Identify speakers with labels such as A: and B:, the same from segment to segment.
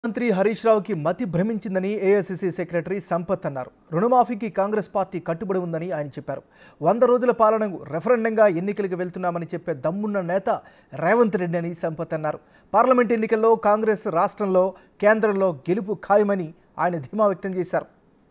A: మంత్రి హరీష్ రావుకి మతి భ్రమించిందని AICC secretary Sampath అన్నారు రుణమాఫీకి కాంగ్రెస్ పార్టీ కట్టుబడి ఉందని ఆయన చెప్పారు వంద రోజుల పాలనకు రెఫరెండంగా ఎన్నికలకు వెళ్తున్నామని చెప్పే దమ్మున్న నేత రేవంత్ రెడ్డి అని సంపత్ అన్నారు పార్లమెంట్ ఎన్నికల్లో కాంగ్రెస్ రాష్ట్రంలో కేంద్రంలో గెలుపు ఖాయమని ఆయన ధీమా వ్యక్తం చేశారు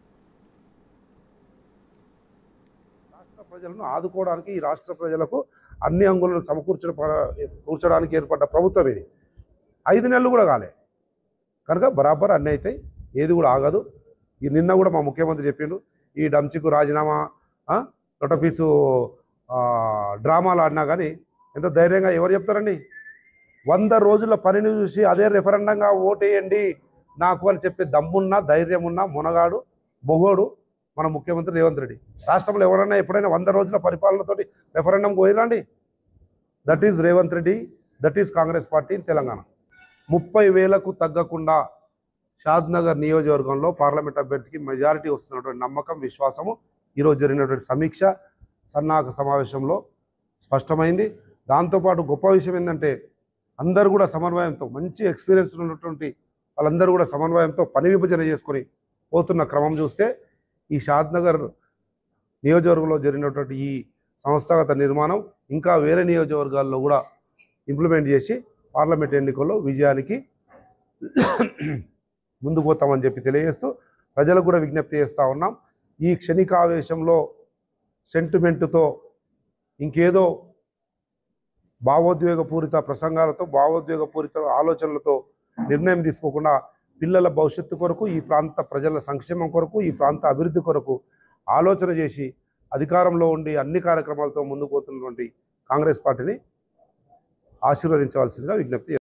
B: రాష్ట్ర ప్రజలను ఆదుకోవడానికి ఈ రాష్ట్ర ప్రజలకు అన్ని అంగులను సమకూర్చడం కూర్చడానికి ఏర్పడ్డ ప్రభుత్వం ఇది ఐదు నెలలు కూడా కాలే కనుక బరాబర్ అన్నీ అవుతాయి ఏది కూడా ఆగదు ఈ నిన్న కూడా మా ముఖ్యమంత్రి చెప్పిండు ఈ డంచికు రాజీనామా ఆ, నొటపీసు ఆ, డ్రామాలు ఆడినా కానీ ఎంత ధైర్యంగా ఎవరు చెప్తారండి వంద రోజుల పనిని చూసి అదే రెఫరెండంగా ఓటేయండి నాకు అని చెప్పే దమ్మున్న ధైర్యం ఉన్న మునగాడు మొగోడు మన ముఖ్యమంత్రి రేవంత్ రెడ్డి రాష్ట్రంలో ఎవరైనా ఎప్పుడైనా వంద రోజుల పరిపాలనతోటి రెఫరెండం పోయిరండి that is Revanth Reddy that is Congress party in Telangana ముప్పై వేలకు తగ్గకుండా షాద్నగర్ నియోజకవర్గంలో పార్లమెంట్ అభ్యర్థికి మెజారిటీ వస్తున్నటువంటి నమ్మకం విశ్వాసము ఈరోజు జరిగినటువంటి సమీక్ష సన్నాహక సమావేశంలో స్పష్టమైంది దాంతోపాటు గొప్ప విషయం ఏంటంటే అందరూ కూడా సమన్వయంతో మంచి ఎక్స్పీరియన్స్ ఉన్నటువంటి వాళ్ళందరూ కూడా సమన్వయంతో పని విభజన చేసుకొని పోతున్న క్రమం చూస్తే ఈ షాద్నగర్ నియోజకవర్గంలో జరిగినటువంటి ఈ సంస్థాగత నిర్మాణం ఇంకా వేరే నియోజకవర్గాల్లో కూడా ఇంప్లిమెంట్ చేసి పార్లమెంట్ ఎన్నికల్లో విజయానికి ముందుకు పోతామని చెప్పి తెలియజేస్తూ ప్రజలకు కూడా విజ్ఞప్తి చేస్తూ ఉన్నాం ఈ క్షణికావేశంలో సెంటిమెంటుతో ఇంకేదో భావోద్వేగపూరిత ప్రసంగాలతో భావోద్వేగపూరిత ఆలోచనలతో నిర్ణయం తీసుకోకుండా పిల్లల భవిష్యత్తు కొరకు ఈ ప్రాంత ప్రజల సంక్షేమం కొరకు ఈ ప్రాంత అభివృద్ధి కొరకు ఆలోచన చేసి అధికారంలో ఉండి అన్ని కార్యక్రమాలతో ముందుకు పోతున్నటువంటి కాంగ్రెస్ పార్టీని ఆశీర్వదించవలసిందిగా విజ్ఞప్తి